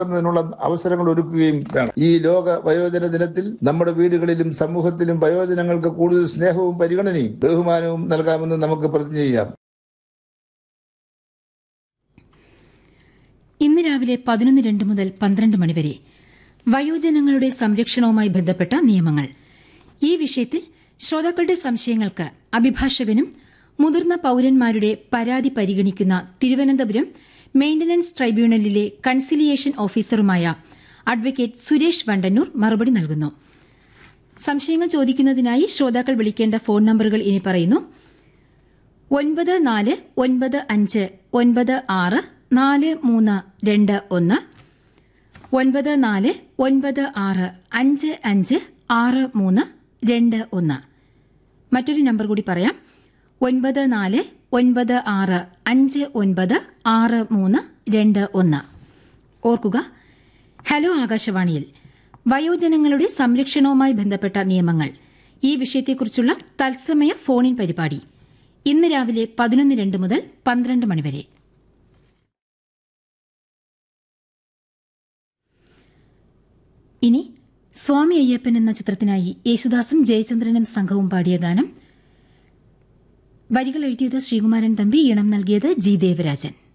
ന്നതിനുള്ള അവസരങ്ങൾ ഒരുക്കുകയും വേണം ഈ ലോക വയോജന ദിനത്തിൽ നമ്മുടെ വീടുകളിലും സമൂഹത്തിലും വയോജനങ്ങൾക്ക് കൂടുതൽ സ്നേഹവും പരിഗണനയും ബഹുമാനവും നൽകാമെന്ന് നമുക്ക് പ്രതിജ്ഞ ചെയ്യാം ഇന്ന് രാവിലെ പതിനൊന്ന് രണ്ട് മുതൽ പന്ത്രണ്ട് മണിവരെ വയോജനങ്ങളുടെ സംരക്ഷണവുമായി ബന്ധപ്പെട്ട നിയമങ്ങൾ ഈ വിഷയത്തിൽ ശ്രോതാക്കളുടെ സംശയങ്ങൾക്ക് അഭിഭാഷകനും മുതിർന്ന പൌരന്മാരുടെ പരാതി പരിഗണിക്കുന്ന തിരുവനന്തപുരം മെയിന്റനൻസ് ട്രൈബ്യൂണലിലെ കൺസിലിയേഷൻ ഓഫീസറുമായ അഡ്വക്കേറ്റ് സുരേഷ് വണ്ടന്നൂർ മറുപടി നൽകുന്നു സംശയങ്ങൾ ചോദിക്കുന്നതിനായി ശ്രോതാക്കൾ വിളിക്കേണ്ട ഫോൺ നമ്പറുകൾ ഇനി പറയുന്നു ഒൻപത് നാല് ഒൻപത് അഞ്ച് ഒൻപത് ആറ് നാല് മൂന്ന് രണ്ട് ഒന്ന് ഒൻപത് നാല് ഒൻപത് ആറ് അഞ്ച് അഞ്ച് ആറ് മൂന്ന് രണ്ട് ഒന്ന് മറ്റൊരു നമ്പർ കൂടി പറയാം ഒൻപത് നാല് ഒൻപത് ആറ് അഞ്ച് ഒൻപത് ആറ് മൂന്ന് രണ്ട് ഒന്ന് ഓർക്കുക ഹലോ ആകാശവാണിയിൽ വയോജനങ്ങളുടെ സംരക്ഷണവുമായി ബന്ധപ്പെട്ട നിയമങ്ങൾ ഈ വിഷയത്തെക്കുറിച്ചുള്ള തത്സമയ ഫോണിൻ പരിപാടി ഇന്ന് രാവിലെ പതിനൊന്ന് രണ്ട് മുതൽ പന്ത്രണ്ട് മണിവരെ ഇനി സ്വാമി അയ്യപ്പൻ എന്ന ചിത്രത്തിനായി യേശുദാസും ജയചന്ദ്രനും സംഘവും പാടിയ ഗാനം വരികൾ എഴുതിയത് ശ്രീകുമാരൻ തമ്പി ഈണം നൽകിയത് ജി ദേവരാജൻ